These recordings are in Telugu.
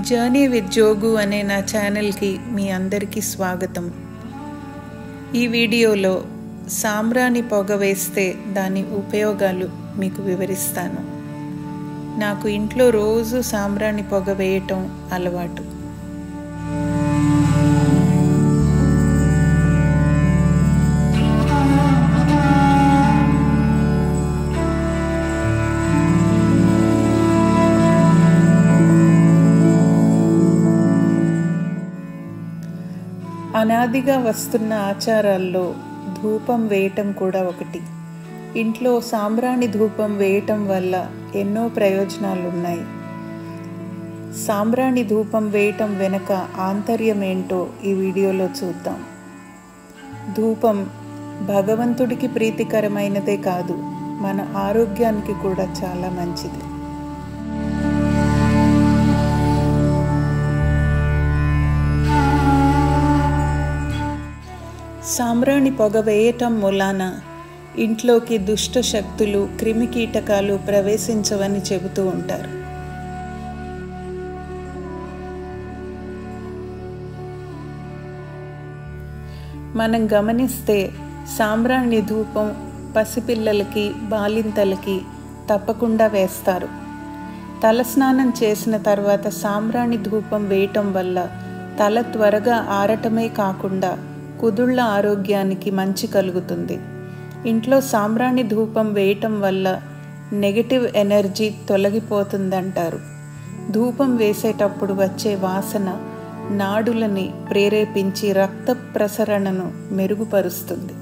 జర్నీ విత్ జోగు అనే నా ఛానల్కి మీ అందరికీ స్వాగతం ఈ వీడియోలో సాంబ్రాణి పొగ వేస్తే దాని ఉపయోగాలు మీకు వివరిస్తాను నాకు ఇంట్లో రోజు సాంబ్రాణి పొగ వేయటం అలవాటు అనాదిగా వస్తున్న ఆచారాల్లో ధూపం వేయటం కూడా ఒకటి ఇంట్లో సాంబ్రాణి ధూపం వేయటం వల్ల ఎన్నో ప్రయోజనాలు ఉన్నాయి సాంబ్రాణి ధూపం వేయటం వెనుక ఆంతర్యం ఏంటో ఈ వీడియోలో చూద్దాం ధూపం భగవంతుడికి ప్రీతికరమైనదే కాదు మన ఆరోగ్యానికి కూడా చాలా మంచిది సాంబ్రాణి పొగ వేయటం మూలాన ఇంట్లోకి దుష్ట శక్తులు క్రిమికీటకాలు ప్రవేశించవని చెబుతూ ఉంటారు మనం గమనిస్తే సాంబ్రాణి ధూపం పసిపిల్లలకి బాలింతలకి తప్పకుండా వేస్తారు తలస్నానం చేసిన తర్వాత సాంబ్రాణి ధూపం వేయటం వల్ల తల త్వరగా ఆరటమే కాకుండా కుదుళ్ళ ఆరోగ్యానికి మంచి కలుగుతుంది ఇంట్లో సాంబ్రాణి ధూపం వేయటం వల్ల నెగటివ్ ఎనర్జీ తొలగిపోతుందంటారు ధూపం వేసేటప్పుడు వచ్చే వాసన నాడులని ప్రేరేపించి రక్త ప్రసరణను మెరుగుపరుస్తుంది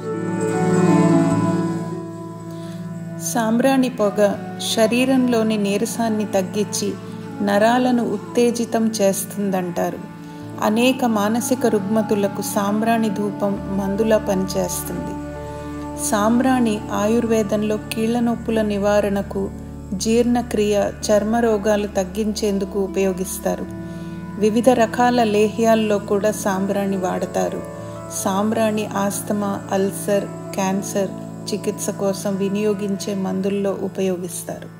సాంబ్రాణి పొగ శరీరంలోని నీరసాన్ని తగ్గించి నరాలను ఉత్తేజితం చేస్తుందంటారు అనేక మానసిక రుగ్మతులకు సాంబ్రాణి ధూపం మందులా పనిచేస్తుంది సాంబ్రాణి ఆయుర్వేదంలో కీళ్ల నొప్పుల నివారణకు జీర్ణక్రియ చర్మ రోగాలు తగ్గించేందుకు ఉపయోగిస్తారు వివిధ రకాల లేహ్యాల్లో కూడా సాంబ్రాణి వాడతారు సాంబ్రాణి ఆస్తమా అల్సర్ క్యాన్సర్ చికిత్స కోసం వినియోగించే మందుల్లో ఉపయోగిస్తారు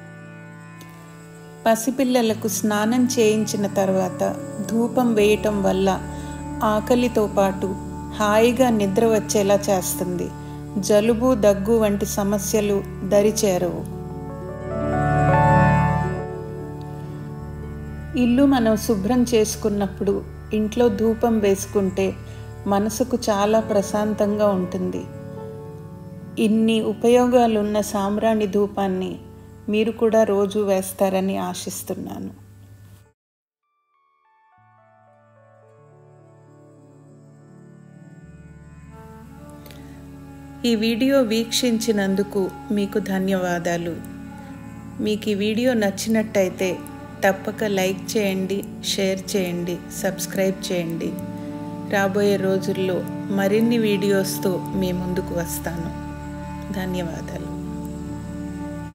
పసిపిల్లలకు స్నానం చేయించిన తర్వాత ధూపం వేయటం వల్ల ఆకలితో పాటు హాయిగా నిద్ర వచ్చేలా చేస్తుంది జలుబు దగ్గు వంటి సమస్యలు దరిచేరవు ఇల్లు మనం శుభ్రం చేసుకున్నప్పుడు ఇంట్లో ధూపం వేసుకుంటే మనసుకు చాలా ప్రశాంతంగా ఉంటుంది ఇన్ని ఉపయోగాలున్న సాంబ్రాణి ధూపాన్ని మీరు కూడా రోజు వేస్తారని ఆశిస్తున్నాను ఈ వీడియో వీక్షించినందుకు మీకు ధన్యవాదాలు మీకు ఈ వీడియో నచ్చినట్టయితే తప్పక లైక్ చేయండి షేర్ చేయండి సబ్స్క్రైబ్ చేయండి రాబోయే రోజుల్లో మరిన్ని వీడియోస్తో మీ ముందుకు వస్తాను ధన్యవాదాలు